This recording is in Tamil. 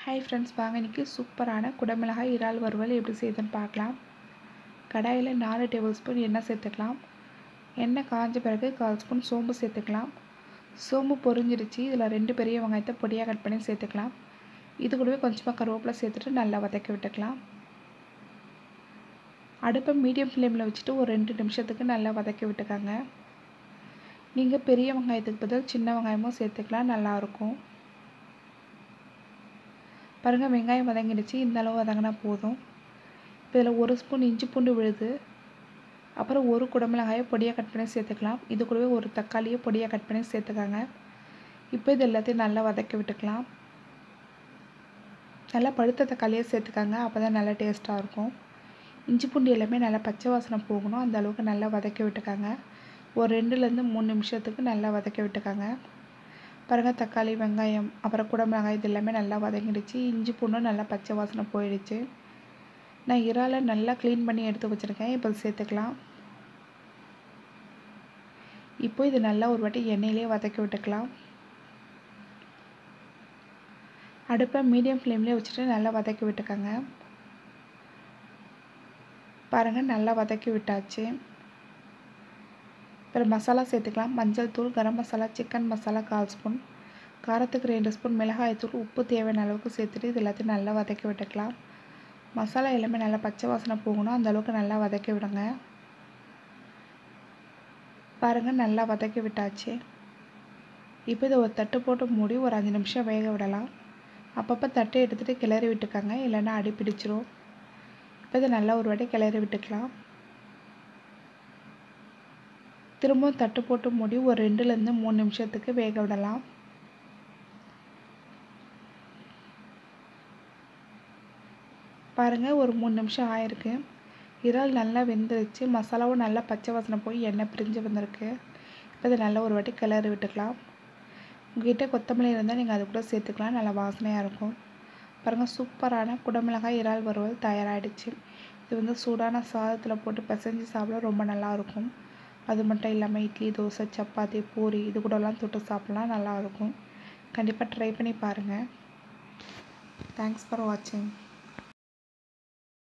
ஹாய் ஃப்ரெண்ட்ஸ் வாங்க இன்றைக்கி சூப்பரான குடமிளகாய் இறால் வறுவல் எப்படி செய்யுதுன்னு பார்க்கலாம் கடாயில் நாலு டேபிள் ஸ்பூன் எண்ணெய் சேர்த்துக்கலாம் எண்ணெய் காஞ்ச பிறகு கால் ஸ்பூன் சோம்பு சேர்த்துக்கலாம் சோம்பு பொரிஞ்சிருச்சு இதில் ரெண்டு பெரிய வெங்காயத்தை பொடியாக கட் பண்ணி சேர்த்துக்கலாம் இது கூடவே கொஞ்சமாக கருவேப்பிலை சேர்த்துட்டு நல்லா வதக்கி விட்டுக்கலாம் அடுப்பை மீடியம் ஃப்ளேமில் வச்சுட்டு ஒரு ரெண்டு நிமிஷத்துக்கு நல்லா வதக்கி விட்டுக்காங்க நீங்கள் பெரிய வெங்காயத்துக்கு பதில் சின்ன வெங்காயமும் சேர்த்துக்கலாம் நல்லாயிருக்கும் பாருங்கள் வெங்காயம் வதங்கிடுச்சு இந்த அளவு வதங்கினா போதும் இப்போ இதில் ஒரு ஸ்பூன் இஞ்சி பூண்டு விழுது அப்புறம் ஒரு குடமிளகாயை பொடியாக கட் பண்ணி சேர்த்துக்கலாம் இது கூடவே ஒரு தக்காளியை பொடியாக கட் பண்ணி சேர்த்துக்காங்க இப்போ இது எல்லாத்தையும் நல்லா வதக்கி விட்டுக்கலாம் நல்லா பழுத்த தக்காளியை சேர்த்துக்காங்க அப்போ தான் நல்லா டேஸ்ட்டாக இருக்கும் இஞ்சி பூண்டு எல்லாமே நல்லா பச்சை வாசனை போகணும் அந்த அளவுக்கு நல்லா வதக்கி விட்டுக்காங்க ஒரு ரெண்டுலேருந்து மூணு நிமிஷத்துக்கு நல்லா வதக்கி விட்டுக்காங்க பாருங்கள் தக்காளி வெங்காயம் அப்புறம் குடமிளகாய் இது எல்லாமே நல்லா வதங்கிடுச்சு இஞ்சி பூண்டும் நல்லா பச்சை வாசனை போயிடுச்சு நான் இறாலை நல்லா க்ளீன் பண்ணி எடுத்து வச்சுருக்கேன் இப்போ சேர்த்துக்கலாம் இப்போ இது நல்லா ஒரு வாட்டி எண்ணெயிலே வதக்கி விட்டுக்கலாம் அடுப்பை மீடியம் ஃப்ளேம்லேயே வச்சுட்டு நல்லா வதக்கி விட்டுக்கோங்க பாருங்கள் நல்லா வதக்கி விட்டாச்சு அப்புறம் மசாலா சேர்த்துக்கலாம் மஞ்சள் தூள் கரம் மசாலா சிக்கன் மசாலா கால் ஸ்பூன் காரத்துக்கு ரெண்டு ஸ்பூன் மிளகாய் தூள் உப்பு தேவையான அளவுக்கு சேர்த்துட்டு இது எல்லாத்தையும் நல்லா வதக்கி விட்டுக்கலாம் மசாலா எல்லாமே நல்லா பச்சை வாசனை போகணும் அந்த அளவுக்கு நல்லா வதக்கி விடுங்க பாருங்கள் நல்லா வதக்கி விட்டாச்சு இப்போ இதை ஒரு தட்டு போட்டு மூடி ஒரு அஞ்சு நிமிஷம் வேக விடலாம் அப்பப்போ தட்டை எடுத்துகிட்டு கிளறி விட்டுக்காங்க இல்லைன்னா அடி பிடிச்சிரும் இப்போ இதை நல்லா ஒரு வாட்டி கிளறி விட்டுக்கலாம் திரும்பவும் தட்டு போட்டு மூடி ஒரு ரெண்டுலேருந்து மூணு நிமிஷத்துக்கு வேக விடலாம் பாருங்கள் ஒரு மூணு நிமிஷம் ஆயிருக்கு இறால் நல்லா வெந்துருச்சு மசாலாவும் நல்லா பச்சை வாசனை போய் எண்ணெய் பிரிஞ்சு வந்திருக்கு இப்போ இதை நல்லா ஒரு வாட்டி கிளறி விட்டுக்கலாம் உங்கள்கிட்ட கொத்தமல்லி இருந்தால் நீங்கள் அது கூட சேர்த்துக்கலாம் நல்லா வாசனையாக இருக்கும் பாருங்கள் சூப்பரான குடமிளகாய் இறால் வறுவல் தயாராகிடுச்சு இது வந்து சூடான சாதத்தில் போட்டு பிசைஞ்சு சாப்பிட ரொம்ப நல்லாயிருக்கும் அது மட்டும் இல்லாமல் இட்லி தோசை சப்பாத்தி பூரி இது கூடலாம் தொட்டு சாப்பிட்லாம் நல்லாயிருக்கும் கண்டிப்பாக ட்ரை பண்ணி பாருங்கள் தேங்க்ஸ் ஃபார் வாட்சிங்